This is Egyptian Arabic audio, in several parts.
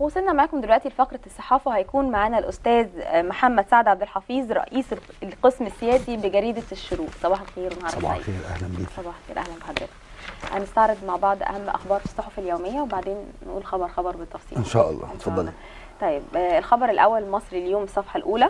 وصلنا معاكم دلوقتي لفقرة الصحافة هيكون معانا الأستاذ محمد سعد عبد الحفيظ رئيس القسم السياسي بجريدة الشروق صباح الخير ونهار صباح سعيد. الخير اهلا بيك صباح الخير أهلا بحضرتك هنستعرض مع بعض أهم أخبار الصحف اليومية وبعدين نقول خبر خبر بالتفصيل ان شاء الله إن شاء اتفضلي الله. طيب آه، الخبر الأول مصري اليوم الصفحة الأولى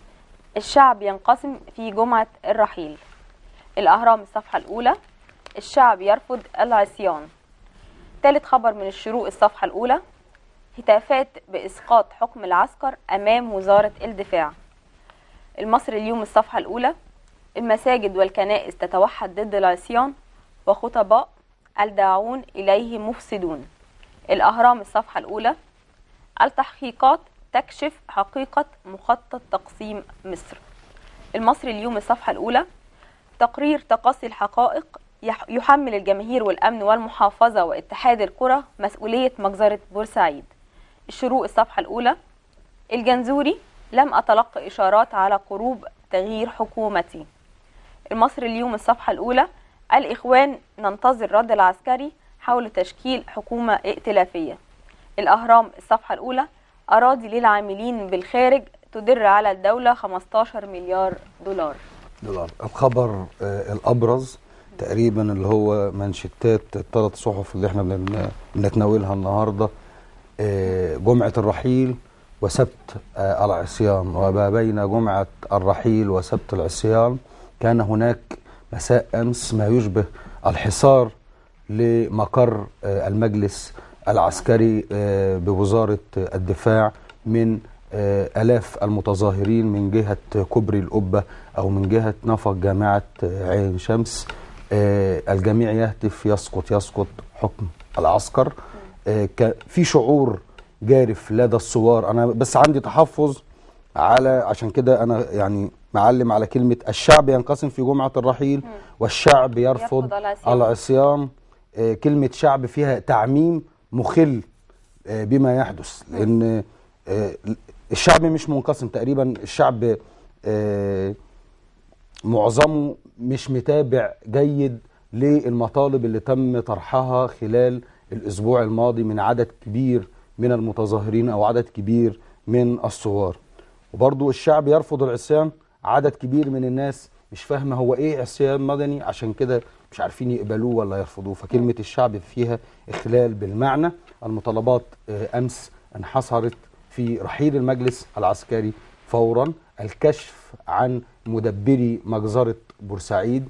الشعب ينقسم في جمعة الرحيل الأهرام الصفحة الأولى الشعب يرفض العصيان ثالث خبر من الشروق الصفحة الأولى هتافات بإسقاط حكم العسكر أمام وزارة الدفاع المصري اليوم الصفحة الأولى المساجد والكنائس تتوحد ضد العصيان وخطباء الداعون إليه مفسدون الأهرام الصفحة الأولى التحقيقات تكشف حقيقة مخطط تقسيم مصر المصري اليوم الصفحة الأولى تقرير تقصي الحقائق يح- يحمل الجماهير والأمن والمحافظة واتحاد القرى مسؤولية مجزرة بورسعيد الشروق الصفحة الأولى الجنزوري لم أتلقى إشارات على قروب تغيير حكومتي المصري اليوم الصفحة الأولى الإخوان ننتظر رد العسكري حول تشكيل حكومة ائتلافية الأهرام الصفحة الأولى أراضي للعاملين بالخارج تدر على الدولة 15 مليار دولار دولار الخبر آه الابرز تقريبا اللي هو منشتات الثلاث صحف اللي احنا بن- بنتناولها النهارده آه جمعه الرحيل وسبت آه العصيان وما بين جمعه الرحيل وسبت العصيان كان هناك مساء امس ما يشبه الحصار لمقر آه المجلس العسكري آه بوزاره الدفاع من آه، آلاف المتظاهرين من جهة كوبري القبة أو من جهة نفق جامعة آه، عين شمس آه، الجميع يهتف يسقط يسقط حكم العسكر آه، ك- في شعور جارف لدى الثوار أنا بس عندي تحفظ على عشان كده أنا يعني معلم على كلمة الشعب ينقسم في جمعة الرحيل والشعب يرفض يرفض العصيان. العصيان آه، كلمة شعب فيها تعميم مخل آه، بما يحدث لان آه، الشعب مش منقسم تقريبا الشعب آه، معظمه مش متابع جيد للمطالب اللي تم طرحها خلال الاسبوع الماضي من عدد كبير من المتظاهرين او عدد كبير من الثوار وبرضو الشعب يرفض العصيان عدد كبير من الناس مش فاهمه هو ايه عصيان مدني عشان كده مش عارفين يقبلوه ولا يرفضوه فكلمه الشعب فيها اخلال بالمعنى المطالبات آه، امس انحصرت في رحيل المجلس العسكري فورا الكشف عن مدبري مجزره بورسعيد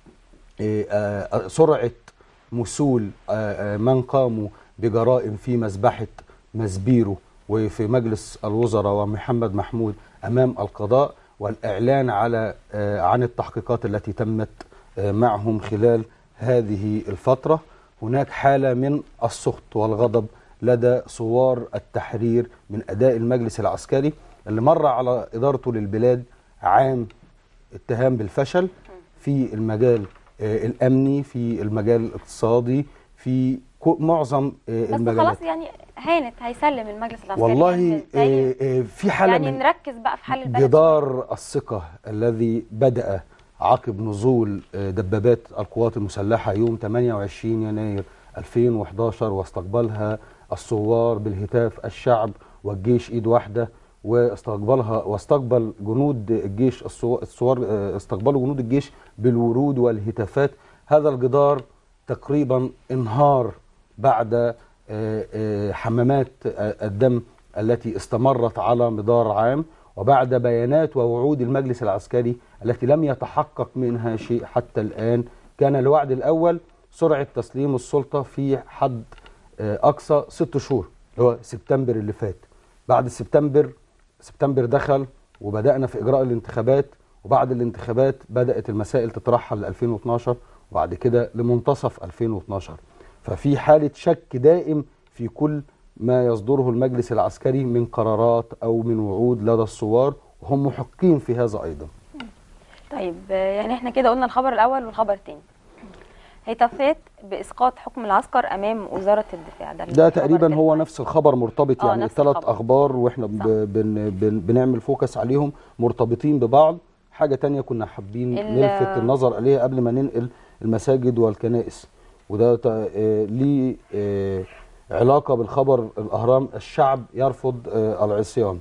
آه، آه، سرعه مسول آه، آه، من قاموا بجرائم في مذبحه مزبيرو وفي مجلس الوزراء ومحمد محمود امام القضاء والاعلان على آه، عن التحقيقات التي تمت آه، معهم خلال هذه الفتره هناك حاله من السخط والغضب لدى ثوار التحرير من اداء المجلس العسكري اللي مر على ادارته للبلاد عام اتهام بالفشل في المجال آه، الامني في المجال الاقتصادي في كو- معظم آه، بس المجالات خلاص يعني هانت هيسلم المجلس العسكري والله يعني آه، آه، في حاله يعني من نركز بقى في حل البلد جدار الثقة الذي بدأ عقب نزول آه، دبابات القوات المسلحة يوم 28 يناير 2011 واستقبلها الثوار بالهتاف الشعب والجيش ايد واحدة واستقبلها واستقبل جنود الجيش الثو- الثوار آه، استقبلوا جنود الجيش بالورود والهتافات هذا الجدار تقريبا انهار بعد آه، آه، حمامات آه، الدم التي استمرت على مدار عام وبعد بيانات ووعود المجلس العسكري التي لم يتحقق منها شيء حتى الآن كان الوعد الأول سرعة تسليم السلطة في حد آه، أقصى ست شهور اللي هو سبتمبر اللي فات بعد سبتمبر سبتمبر دخل وبدأنا في إجراء الانتخابات وبعد الانتخابات بدأت المسائل تترحل ل 2012 وبعد كده لمنتصف 2012 ففي حالة شك دائم في كل ما يصدره المجلس العسكري من قرارات أو من وعود لدى الثوار وهم محقين في هذا أيضا طيب آه، يعني احنا كده قلنا الخبر الاول والخبر الثاني هتافات باسقاط حكم العسكر امام وزاره الدفاع ده ده الخبر تقريبا هو التاني. نفس الخبر مرتبط آه، يعني نفس الثلاث الخبر. أخبار وإحنا ب- صح. بن بن بنعمل فوكس عليهم مرتبطين ببعض حاجة تانية كنا حابين ال- نلفت النظر عليها قبل ما ننقل المساجد والكنائس وده ت- آه، ليه آه، علاقه بالخبر الاهرام الشعب يرفض آه، العصيان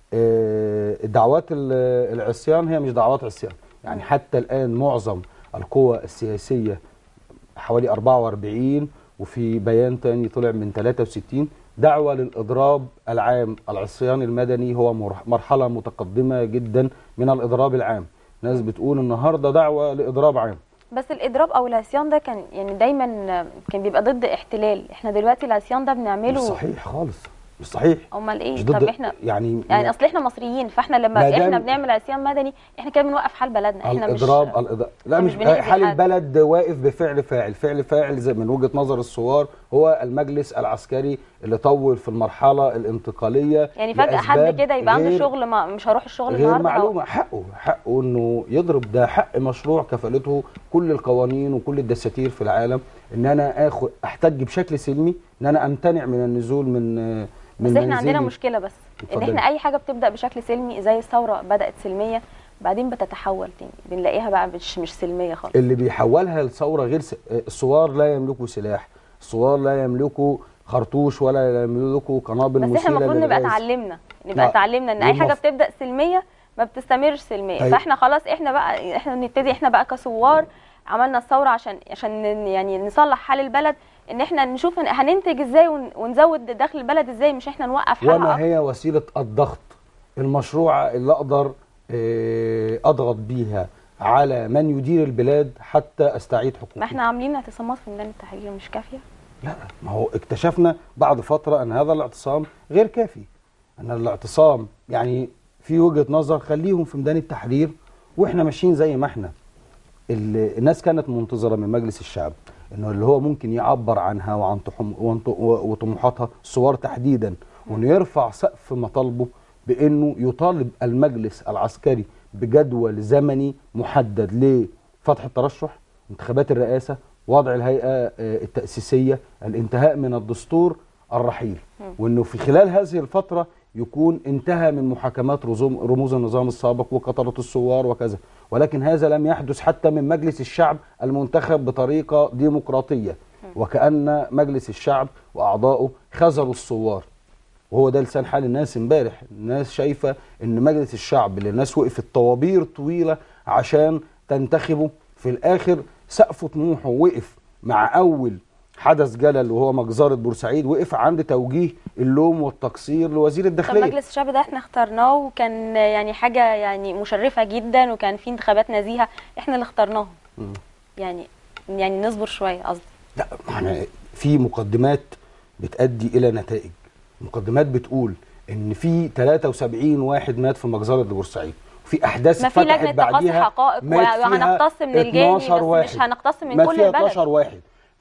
آه، دعوات ال- العصيان هي مش دعوات عصيان يعني حتى الان معظم القوى السياسيه حوالي 44 وفي بيان تاني طلع من 63 دعوة للإضراب العام العصيان المدني هو مر- مرحلة متقدمة جدا من الإضراب العام ناس بتقول النهاردة دعوة لإضراب عام بس الاضراب او العصيان ده كان يعني دايما كان بيبقى ضد احتلال احنا دلوقتي العصيان ده مش بنعمله صحيح خالص مش صحيح امال ايه مش طب ضد احنا يعني يعني اصل احنا مصريين فاحنا لما ما دام- احنا بنعمل عصيان مدني احنا كده بنوقف حال بلدنا احنا الاضراب مش الإضراب لا إحنا مش مش بنأذي حال حد. البلد واقف بفعل فاعل فعل فاعل زي من وجهة نظر الثوار هو المجلس العسكري اللي طول في المرحلة الانتقالية يعني فجأة حد لأسباب كده يبقى عنده غير- شغل ما مش هروح الشغل غير النهارده معلومة حقه حقه انه يضرب ده حق مشروع كفلته كل القوانين وكل الدساتير في العالم ان انا اخد احتج بشكل سلمي ان انا امتنع من النزول من من بس احنا عندنا منزلي. مشكله بس ان اتفضلي. احنا اي حاجه بتبدا بشكل سلمي زي الثوره بدات سلميه بعدين بتتحول تاني بنلاقيها بقى مش مش سلميه خالص اللي بيحولها لثوره غير س... الثوار لا يملكوا سلاح الثوار لا يملكوا خرطوش ولا يملكوا قنابل بس مثيره احنا المفروض نبقى للغاز. اتعلمنا نبقى لا. اتعلمنا ان اي حاجه والمف- بتبدا سلميه ما بتستمرش سلميه أيوة. فاحنا خلاص احنا بقى احنا نبتدي احنا بقى كثوار عملنا الثوره عشان عشان ن- يعني نصلح حال البلد ان احنا نشوف إن هننتج ازاي ون- ونزود دخل البلد ازاي مش احنا نوقف حالها وما أكتر. هي وسيله الضغط المشروعه اللي اقدر آه، اضغط بيها على من يدير البلاد حتى استعيد حقوقي ما احنا عاملين اعتصامات في ميدان التحرير مش كافيه لا ما هو اكتشفنا بعد فترة أن هذا الاعتصام غير كافي أن الاعتصام يعني في وجهة نظر خليهم في ميدان التحرير وإحنا ماشيين زي ما إحنا ال- الناس كانت منتظرة من مجلس الشعب إنه اللي هو ممكن يعبر عنها وعن طحم- وعن ط- وطموحاتها الثوار تحديدا وإنه يرفع سقف مطالبه بإنه يطالب المجلس العسكري بجدول زمني محدد لفتح الترشح انتخابات الرئاسة وضع الهيئة آه، التأسيسية الانتهاء من الدستور الرحيل وانه في خلال هذه الفترة يكون انتهى من محاكمات رزوم رموز النظام السابق وقطرة الثوار وكذا ولكن هذا لم يحدث حتى من مجلس الشعب المنتخب بطريقة ديمقراطية وكأن مجلس الشعب وأعضائه خذلوا الثوار وهو ده لسان حال الناس امبارح الناس شايفة ان مجلس الشعب اللي الناس وقفت طوابير طويلة عشان تنتخبه في الاخر سقف طموحه وقف مع اول حدث جلل وهو مجزرة بورسعيد وقف عند توجيه اللوم والتقصير لوزير طب الداخلية مجلس الشعب ده احنا اخترناه وكان يعني حاجه يعني مشرفه جدا وكان في انتخابات نزيهه احنا اللي اخترناهم مم. يعني يعني نصبر شويه قصدي لا احنا في مقدمات بتؤدي الى نتائج مقدمات بتقول ان في 73 واحد مات في مجزرة بورسعيد وفي احداث ما في فتحت لجنه تقاصي بعديها حقائق مات فيها وهنقتص من الجاني 12 بس واحد. مش هنقتص من مات كل فيها البلد 12 واحد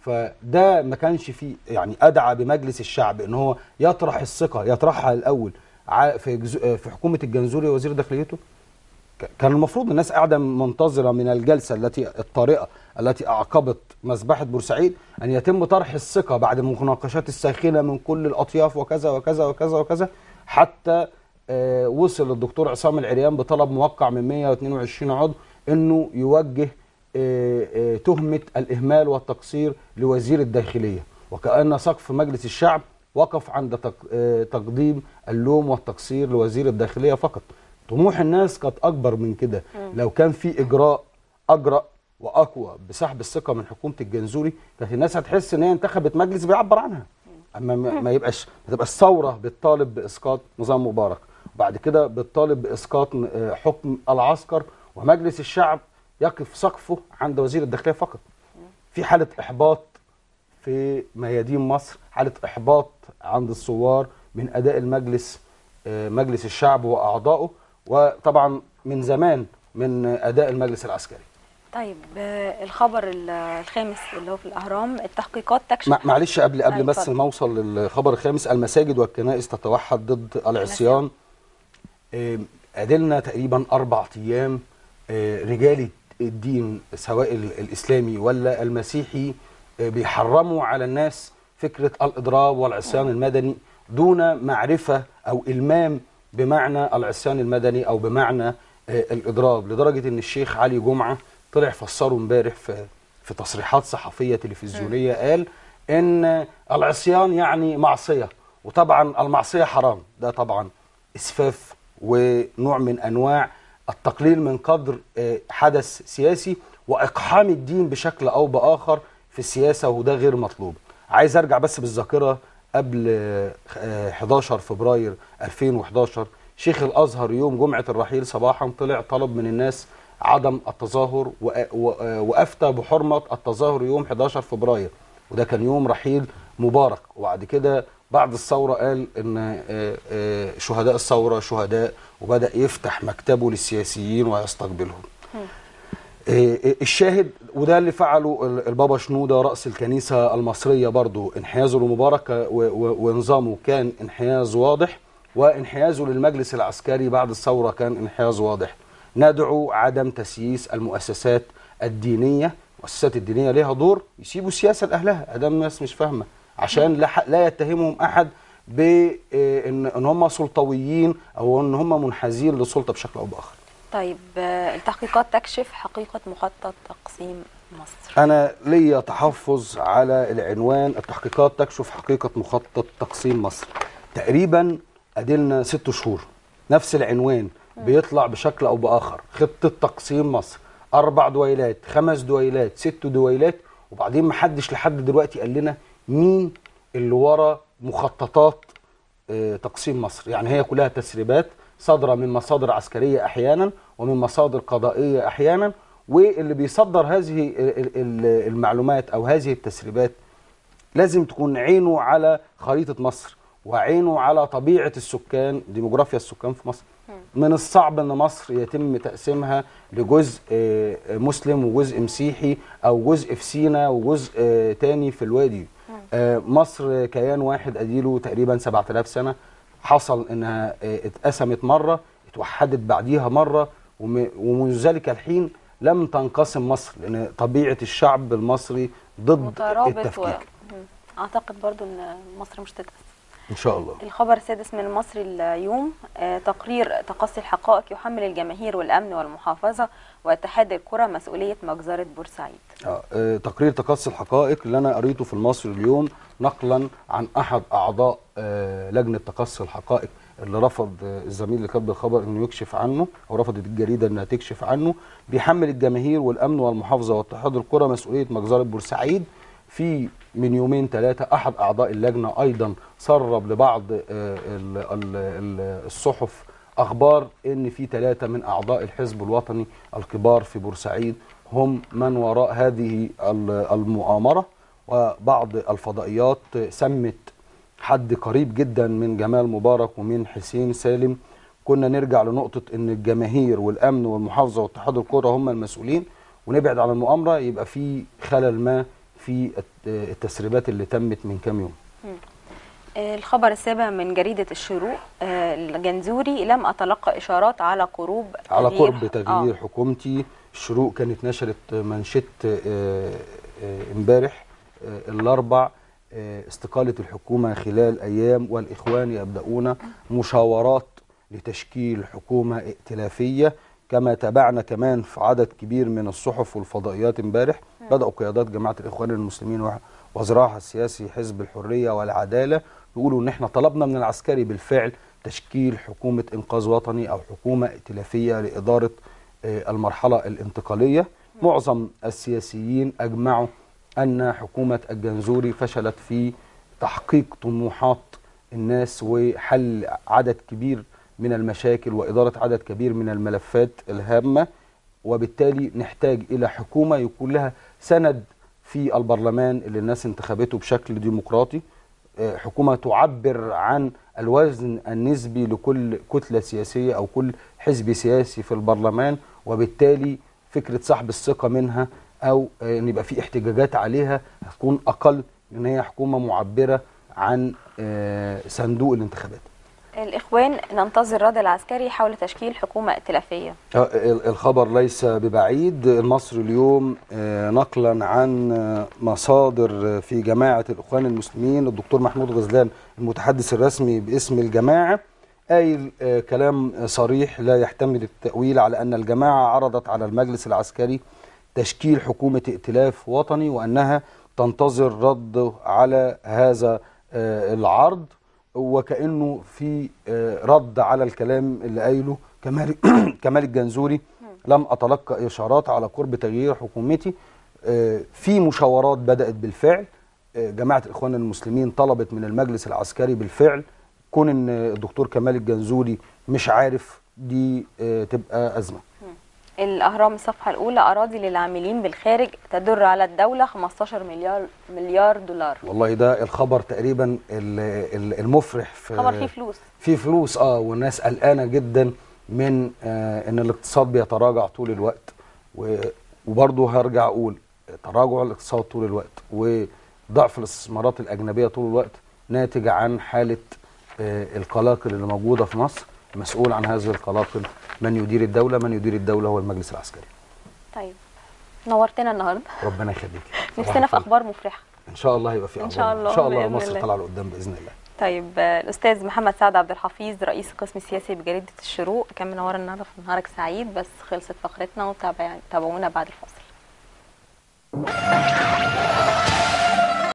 فده ما كانش فيه يعني ادعى بمجلس الشعب ان هو يطرح الثقه يطرحها الاول ع- في جزو- في حكومه الجنزوري وزير داخليته ك- كان المفروض الناس قاعده منتظره من الجلسه التي الطارئه التي اعقبت مذبحه بورسعيد ان يتم طرح الثقه بعد المناقشات الساخنه من كل الاطياف وكذا وكذا وكذا وكذا حتى آه، وصل الدكتور عصام العريان بطلب موقع من 122 عضو انه يوجه آه، آه، تهمه الاهمال والتقصير لوزير الداخليه وكان سقف مجلس الشعب وقف عند تق- آه، تقديم اللوم والتقصير لوزير الداخليه فقط طموح الناس كانت اكبر من كده لو كان في اجراء اجرأ واقوى بسحب الثقه من حكومه الجنزوري كانت الناس هتحس ان هي انتخبت مجلس بيعبر عنها اما ما ما يبقاش ما تبقاش ثوره بتطالب باسقاط نظام مبارك بعد كده بتطالب باسقاط آه، حكم العسكر ومجلس الشعب يقف سقفه عند وزير الداخليه فقط في حاله احباط في ميادين مصر حاله احباط عند الثوار من اداء المجلس آه، مجلس الشعب واعضائه وطبعا من زمان من اداء المجلس العسكري طيب آه، الخبر ال- الخامس اللي هو في الاهرام التحقيقات تكشف مع- معلش قبل قبل أيوة، بس اتفضل. ما اوصل للخبر الخامس المساجد والكنائس تتوحد ضد العصيان آه، ادلنا تقريبا اربع ايام آه، رجال الدين سواء ال- الاسلامي ولا المسيحي آه، بيحرموا على الناس فكره الاضراب والعصيان المدني دون معرفه او المام بمعنى العصيان المدني او بمعنى آه، الاضراب لدرجه ان الشيخ علي جمعه طلع فسره امبارح في في تصريحات صحفيه تلفزيونيه قال ان العصيان يعني معصيه وطبعا المعصيه حرام ده طبعا اسفاف ونوع من انواع التقليل من قدر آه، حدث سياسي واقحام الدين بشكل او باخر في السياسه وده غير مطلوب عايز ارجع بس بالذاكره قبل آه، 11 فبراير 2011 شيخ الازهر يوم جمعه الرحيل صباحا طلع طلب من الناس عدم التظاهر وأ- وأ- وافتى بحرمه التظاهر يوم 11 فبراير وده كان يوم رحيل مبارك وبعد كده بعد الثوره قال ان آه، آه، شهداء الثوره شهداء وبدا يفتح مكتبه للسياسيين ويستقبلهم آه، الشاهد وده اللي فعله ال- البابا شنودة رأس الكنيسة المصرية برضو انحيازه لمبارك و- و- ونظامه كان انحياز واضح وانحيازه للمجلس العسكري بعد الثورة كان انحياز واضح ندعو عدم تسييس المؤسسات الدينية المؤسسات الدينية ليها دور يسيبوا السياسة لأهلها أدام الناس مش فاهمة عشان لا ح- لا يتهمهم أحد بأن ان هم سلطويين أو أن هم منحازين للسلطة بشكل أو بآخر طيب آه، التحقيقات تكشف حقيقة مخطط تقسيم مصر أنا ليا تحفظ على العنوان التحقيقات تكشف حقيقة مخطط تقسيم مصر تقريبا أدلنا ست شهور نفس العنوان بيطلع بشكل أو بآخر خطة تقسيم مصر أربع دويلات خمس دويلات ست دويلات وبعدين محدش لحد دلوقتي قال لنا مين اللي ورا مخططات آه، تقسيم مصر يعني هي كلها تسريبات صادرة من مصادر عسكرية أحيانا ومن مصادر قضائية أحيانا واللي بيصدر هذه ال- ال- ال- المعلومات أو هذه التسريبات لازم تكون عينه على خريطة مصر وعينه على طبيعة السكان ديموغرافيا السكان في مصر من الصعب أن مصر يتم تقسيمها لجزء آه، مسلم وجزء مسيحي أو جزء في سينا وجزء آه، تاني في الوادي آه، مصر كيان واحد أديله تقريبا 7000 سنة حصل أنها آه، اتقسمت مرة اتوحدت بعديها مرة وم- ومنذ ذلك الحين لم تنقسم مصر لأن طبيعة الشعب المصري ضد مترابط و... التفكيك مم. أعتقد برضو أن مصر مش تتقسم إن شاء الله الخبر السادس من المصري اليوم آه، تقرير تقصي الحقائق يحمل الجماهير والأمن والمحافظة واتحاد القرى مسؤولية مجزرة بورسعيد آه، آه، تقرير تقصي الحقائق اللي انا قريته في المصري اليوم نقلا عن احد اعضاء آه، لجنه تقصي الحقائق اللي رفض آه، الزميل اللي كتب الخبر انه يكشف عنه او رفضت الجريده انها تكشف عنه بيحمل الجماهير والامن والمحافظه واتحاد القرى مسؤوليه مجزره بورسعيد في من يومين ثلاثه احد اعضاء اللجنه ايضا سرب لبعض آه، ال- ال- ال- الصحف اخبار ان في ثلاثه من اعضاء الحزب الوطني الكبار في بورسعيد هم من وراء هذه ال- المؤامره وبعض الفضائيات سمت حد قريب جدا من جمال مبارك ومن حسين سالم كنا نرجع لنقطه ان الجماهير والامن والمحافظه واتحاد القرى هم المسؤولين ونبعد عن المؤامره يبقى في خلل ما في الت- التسريبات اللي تمت من كام يوم آه، الخبر السابع من جريدة الشروق آه، الجنزوري لم أتلقى إشارات على قروب على تغيير- قرب تغيير آه. حكومتي الشروق كانت نشرت منشط آه، آه، امبارح آه، الاربع آه، استقالة الحكومة خلال أيام والإخوان يبدأون مشاورات لتشكيل حكومة ائتلافية كما تابعنا كمان في عدد كبير من الصحف والفضائيات امبارح بدأوا قيادات جماعة الإخوان المسلمين وح- وذراعها السياسي حزب الحرية والعدالة يقولوا إن إحنا طلبنا من العسكري بالفعل تشكيل حكومة إنقاذ وطني أو حكومة ائتلافية لإدارة آه، المرحلة الانتقالية معظم السياسيين أجمعوا أن حكومة الجنزوري فشلت في تحقيق طموحات الناس وحل عدد كبير من المشاكل وإدارة عدد كبير من الملفات الهامة وبالتالي نحتاج إلى حكومة يكون لها سند في البرلمان اللي الناس انتخبته بشكل ديمقراطي آه، حكومة تعبر عن الوزن النسبي لكل كتلة سياسية أو كل حزب سياسي في البرلمان وبالتالي فكرة سحب الثقة منها أو آه، أن يبقى في احتجاجات عليها هتكون أقل لأن هي حكومة معبرة عن آه، صندوق الانتخابات الإخوان ننتظر رد العسكري حول تشكيل حكومة ائتلافية آه، ال- الخبر ليس ببعيد المصري اليوم آه، نقلا عن آه، مصادر آه، في جماعة الإخوان المسلمين الدكتور محمود غزلان المتحدث الرسمي باسم الجماعة قايل آه، كلام صريح لا يحتمل التأويل على أن الجماعة عرضت على المجلس العسكري تشكيل حكومة ائتلاف وطني وأنها تنتظر رد على هذا آه، العرض وكأنه في آه، رد على الكلام اللي قايله كمال كمال الجنزوري لم أتلقى إشارات على قرب تغيير حكومتي آه، في مشاورات بدأت بالفعل آه، جماعة الإخوان المسلمين طلبت من المجلس العسكري بالفعل كون إن الدكتور كمال الجنزوري مش عارف دي آه، تبقى أزمة الأهرام الصفحة الأولى أراضي للعاملين بالخارج تدر على الدولة 15 مليار مليار دولار والله ده الخبر تقريبا ال- ال- المفرح في خبر فيه فلوس في فلوس اه والناس قلقانه جدا من آه ان الاقتصاد بيتراجع طول الوقت و- وبرضه هرجع اقول تراجع الاقتصاد طول الوقت وضعف الاستثمارات الاجنبيه طول الوقت ناتج عن حاله آه القلاقل اللي موجوده في مصر مسؤول عن هذه القلاقل من يدير الدوله من يدير الدوله هو المجلس العسكري طيب نورتنا النهارده ربنا يخليك نفسنا في أخبار مفرحة ان شاء الله هيبقى في إن أخبار. شاء الله، ان شاء الله بإذن مصر الله. طالعه لقدام باذن الله طيب آه، الأستاذ محمد سعد عبد الحفيظ رئيس القسم السياسي بجريدة الشروق كان منورنا النهارده في نهارك سعيد بس خلصت فقرتنا وتابعونا بعد الفاصل